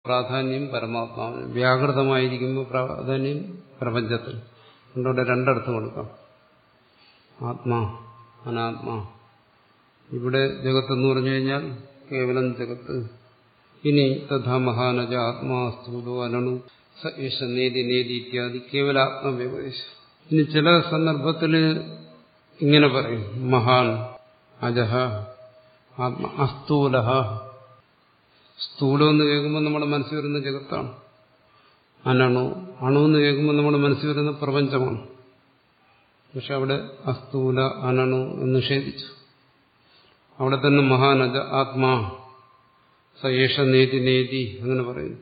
പ്രാധാന്യം പരമാത്മാവിന് വ്യാകൃതമായിരിക്കുമ്പോൾ പ്രാധാന്യം പ്രപഞ്ചത്തിൽ അതുകൊണ്ട് രണ്ടർത്ഥം കൊടുക്കാം ആത്മാ അനാത്മാ ഇവിടെ ജഗത്തെന്ന് പറഞ്ഞു കഴിഞ്ഞാൽ കേവലം ജഗത്ത് ഇനി തഥാ മഹാനജ ആത്മാ സ്ഥൂലോ അനണു സ ഈശ നേതി നേതി ഇത്യാദി കേവലാത്മവ്യപദേശം ഇനി ചില സന്ദർഭത്തിൽ ഇങ്ങനെ പറയും മഹാൻ അജഹ ആത്മ അസ്ഥൂല സ്ഥൂലം എന്ന് കേൾക്കുമ്പോൾ നമ്മുടെ മനസ്സിൽ വരുന്ന ജഗത്താണ് അനണു അണു എന്ന് കേൾക്കുമ്പോൾ നമ്മുടെ മനസ്സിൽ വരുന്ന പ്രപഞ്ചമാണ് പക്ഷെ അവിടെ അസ്ഥൂല അനണു എന്ന് നിഷേധിച്ചു അവിടെ തന്നെ മഹാനജ ആത്മാ സയേഷ നേതി നേതി അങ്ങനെ പറയുന്നു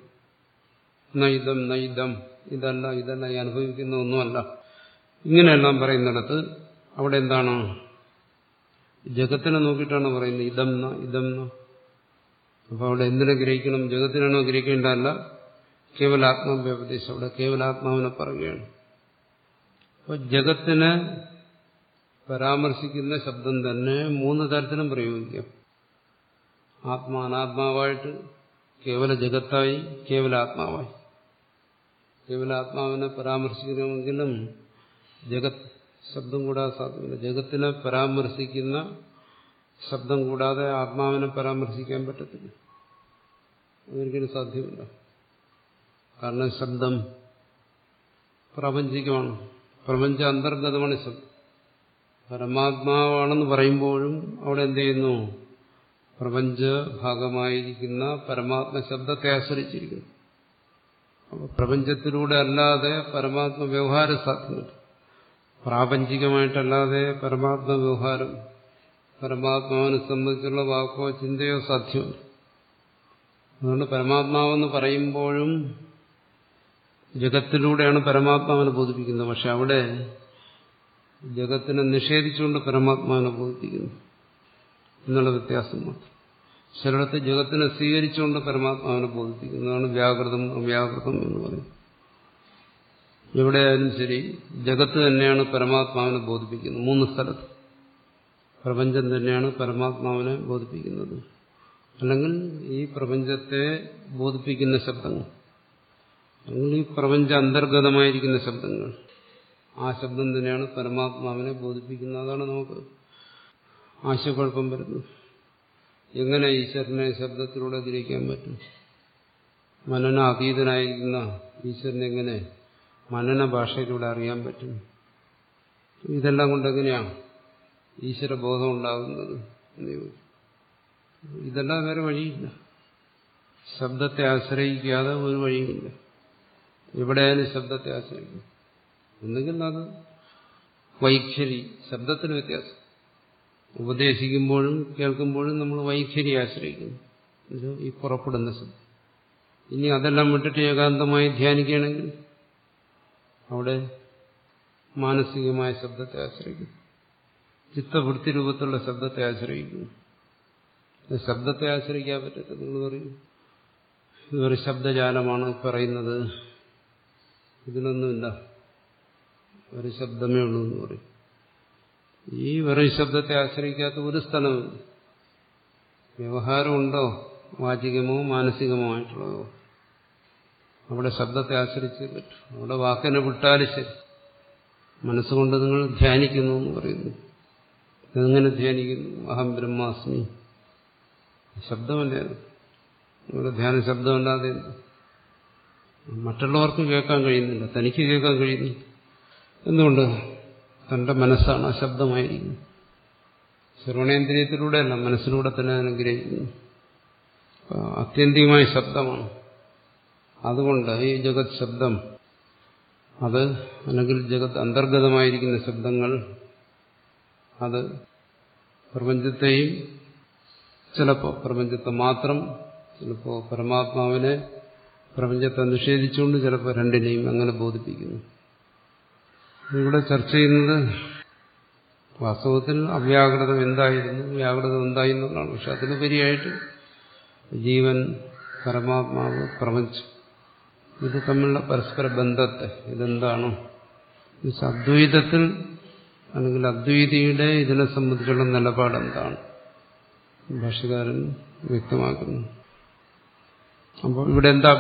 നൈതം നൈതം ഇതല്ല ഇതല്ല ഈ അനുഭവിക്കുന്ന ഒന്നുമല്ല ഇങ്ങനെയെല്ലാം പറയുന്നിടത്ത് അവിടെ എന്താണ് ജഗത്തിനെ നോക്കിയിട്ടാണ് പറയുന്നത് ഇതം ന ഇതം ന അപ്പൊ അവിടെ എന്തിനെ ഗ്രഹിക്കണം ജഗത്തിനാണോ ഗ്രഹിക്കേണ്ടതല്ല കേവലാത്മാവ്യപദേശം അവിടെ കേവലാത്മാവിനെ പറയുകയാണ് അപ്പൊ ജഗത്തിനെ പരാമർശിക്കുന്ന ശബ്ദം തന്നെ മൂന്ന് തരത്തിലും പ്രയോഗിക്കാം ആത്മാ അനാത്മാവായിട്ട് കേവല ജഗത്തായി കേവലാത്മാവായി കേവലാത്മാവിനെ പരാമർശിക്കണമെങ്കിലും ജഗത് ശബ്ദം കൂടാതെ സാധ്യമല്ല ജഗത്തിനെ പരാമർശിക്കുന്ന ശബ്ദം കൂടാതെ ആത്മാവിനെ പരാമർശിക്കാൻ പറ്റത്തില്ല അതൊരിക്കലും സാധ്യമല്ല കാരണം ശബ്ദം പ്രാപഞ്ചികമാണ് പ്രപഞ്ച അന്തർഗതമാണ് ശബ്ദം പരമാത്മാവാണെന്ന് പറയുമ്പോഴും അവിടെ എന്ത് ചെയ്യുന്നു പ്രപഞ്ച ഭാഗമായിരിക്കുന്ന പരമാത്മ ശബ്ദത്തെ ആശ്രയിച്ചിരിക്കുന്നു അപ്പോൾ പ്രപഞ്ചത്തിലൂടെ അല്ലാതെ പരമാത്മ വ്യവഹാരം സാധ്യമല്ല പ്രാപഞ്ചികമായിട്ടല്ലാതെ പരമാത്മ വ്യവഹാരം പരമാത്മാവിനെ സംബന്ധിച്ചുള്ള വാക്കോ ചിന്തയോ സാധ്യമല്ല അതുകൊണ്ട് പരമാത്മാവെന്ന് പറയുമ്പോഴും ജഗത്തിലൂടെയാണ് പരമാത്മാവിനെ ബോധിപ്പിക്കുന്നത് പക്ഷെ അവിടെ ജഗത്തിനെ നിഷേധിച്ചുകൊണ്ട് പരമാത്മാവിനെ ബോധിപ്പിക്കുന്നു എന്നുള്ള വ്യത്യാസം മാത്രം ചിലയിടത്ത് ജഗത്തിനെ സ്വീകരിച്ചുകൊണ്ട് പരമാത്മാവിനെ ബോധിപ്പിക്കുന്നതാണ് വ്യാകൃതം അവ്യാകൃതം എന്ന് പറയുന്നത് എവിടെയായാലും ശരി ജഗത്ത് തന്നെയാണ് പരമാത്മാവിനെ ബോധിപ്പിക്കുന്നത് മൂന്ന് സ്ഥലത്ത് പ്രപഞ്ചം തന്നെയാണ് പരമാത്മാവിനെ ബോധിപ്പിക്കുന്നത് അല്ലെങ്കിൽ ഈ പ്രപഞ്ചത്തെ ബോധിപ്പിക്കുന്ന ശബ്ദങ്ങൾ അല്ലെങ്കിൽ ഈ പ്രപഞ്ച അന്തർഗതമായിരിക്കുന്ന ശബ്ദങ്ങൾ ആ ശബ്ദം തന്നെയാണ് പരമാത്മാവിനെ ബോധിപ്പിക്കുന്നത് അതാണ് നമുക്ക് ആശയക്കുഴപ്പം വരുന്നത് എങ്ങനെ ഈശ്വരനെ ശബ്ദത്തിലൂടെ ഗ്രഹിക്കാൻ പറ്റും മനന അതീതനായിരിക്കുന്ന ഈശ്വരനെ എങ്ങനെ മനന ഭാഷയിലൂടെ അറിയാൻ പറ്റും ഇതെല്ലാം കൊണ്ട് എങ്ങനെയാണ് ഈശ്വരബോധം ഉണ്ടാകുന്നത് എന്ന് ചോദിച്ചു ഇതെല്ലാം വേറെ വഴിയില്ല ശബ്ദത്തെ ആശ്രയിക്കാതെ ഒരു വഴിയുമില്ല എവിടെയായാലും ശബ്ദത്തെ ആശ്രയിക്കും ഒന്നുകിൽ അത് വൈഖരി ശബ്ദത്തിന് വ്യത്യാസം ഉപദേശിക്കുമ്പോഴും കേൾക്കുമ്പോഴും നമ്മൾ വൈഖരി ആശ്രയിക്കുന്നു ഇത് ഈ പുറപ്പെടുന്ന ശബ്ദം ഇനി അതെല്ലാം വിട്ടിട്ട് ഏകാന്തമായി ധ്യാനിക്കുകയാണെങ്കിൽ അവിടെ മാനസികമായ ശബ്ദത്തെ ആശ്രയിക്കുന്നു ചിത്തവൃത്തി രൂപത്തിലുള്ള ശബ്ദത്തെ ആശ്രയിക്കുന്നു ശബ്ദത്തെ ആശ്രയിക്കാൻ പറ്റത്തില്ല നിങ്ങൾ പറയും ഇതൊരു ശബ്ദജാലമാണ് പറയുന്നത് ഇതിനൊന്നുമില്ല ഒരു ശബ്ദമേ ഉള്ളൂ എന്ന് പറയും ഈ വെറും ശബ്ദത്തെ ആശ്രയിക്കാത്ത ഒരു സ്ഥലമില്ല വ്യവഹാരമുണ്ടോ വാചികമോ മാനസികമോ ആയിട്ടുള്ളതോ അവിടെ ശബ്ദത്തെ ആശ്രയിച്ചേ പറ്റും അവിടെ വാക്കിനെ വിട്ടാലും ശരി മനസ്സുകൊണ്ട് നിങ്ങൾ ധ്യാനിക്കുന്നു എന്ന് പറയുന്നു എങ്ങനെ ധ്യാനിക്കുന്നു അഹം ബ്രഹ്മാസ്മി ശബ്ദമല്ലേ നിങ്ങളുടെ ധ്യാന ശബ്ദമല്ലാതെ മറ്റുള്ളവർക്ക് കേൾക്കാൻ കഴിയുന്നില്ല തനിക്ക് കേൾക്കാൻ കഴിയുന്നു എന്തുകൊണ്ട് തന്റെ മനസ്സാണ് ആ ശബ്ദമായിരിക്കുന്നത് ശ്രവണേന്ദ്രിയത്തിലൂടെയല്ല മനസ്സിലൂടെ തന്നെ അനുഗ്രഹിക്കുന്നു അത്യന്തികമായ ശബ്ദമാണ് അതുകൊണ്ട് ഈ ജഗത് ശബ്ദം അത് അല്ലെങ്കിൽ ജഗത് അന്തർഗതമായിരിക്കുന്ന ശബ്ദങ്ങൾ അത് പ്രപഞ്ചത്തെയും ചിലപ്പോൾ പ്രപഞ്ചത്തെ മാത്രം ചിലപ്പോൾ പരമാത്മാവിനെ പ്രപഞ്ചത്തെ നിഷേധിച്ചുകൊണ്ട് ചിലപ്പോൾ രണ്ടിനെയും അങ്ങനെ ബോധിപ്പിക്കുന്നു ഇവിടെ ചർച്ച ചെയ്യുന്നത് വാസ്തവത്തിൽ അവ്യാകൃതം എന്തായിരുന്നു വ്യാകൃതം എന്തായി എന്നുള്ളതാണ് പക്ഷെ അതിനുപരിയായിട്ട് ജീവൻ പരമാത്മാവ് പ്രപഞ്ചം ഇത് തമ്മിലുള്ള പരസ്പര ബന്ധത്തെ ഇതെന്താണ് അദ്വൈതത്തിൽ അല്ലെങ്കിൽ അദ്വൈതിയുടെ ഇതിനെ സംബന്ധിച്ചുള്ള നിലപാട് എന്താണ് ഭാഷകാരൻ വ്യക്തമാക്കുന്നു അപ്പോൾ ഇവിടെ എന്താ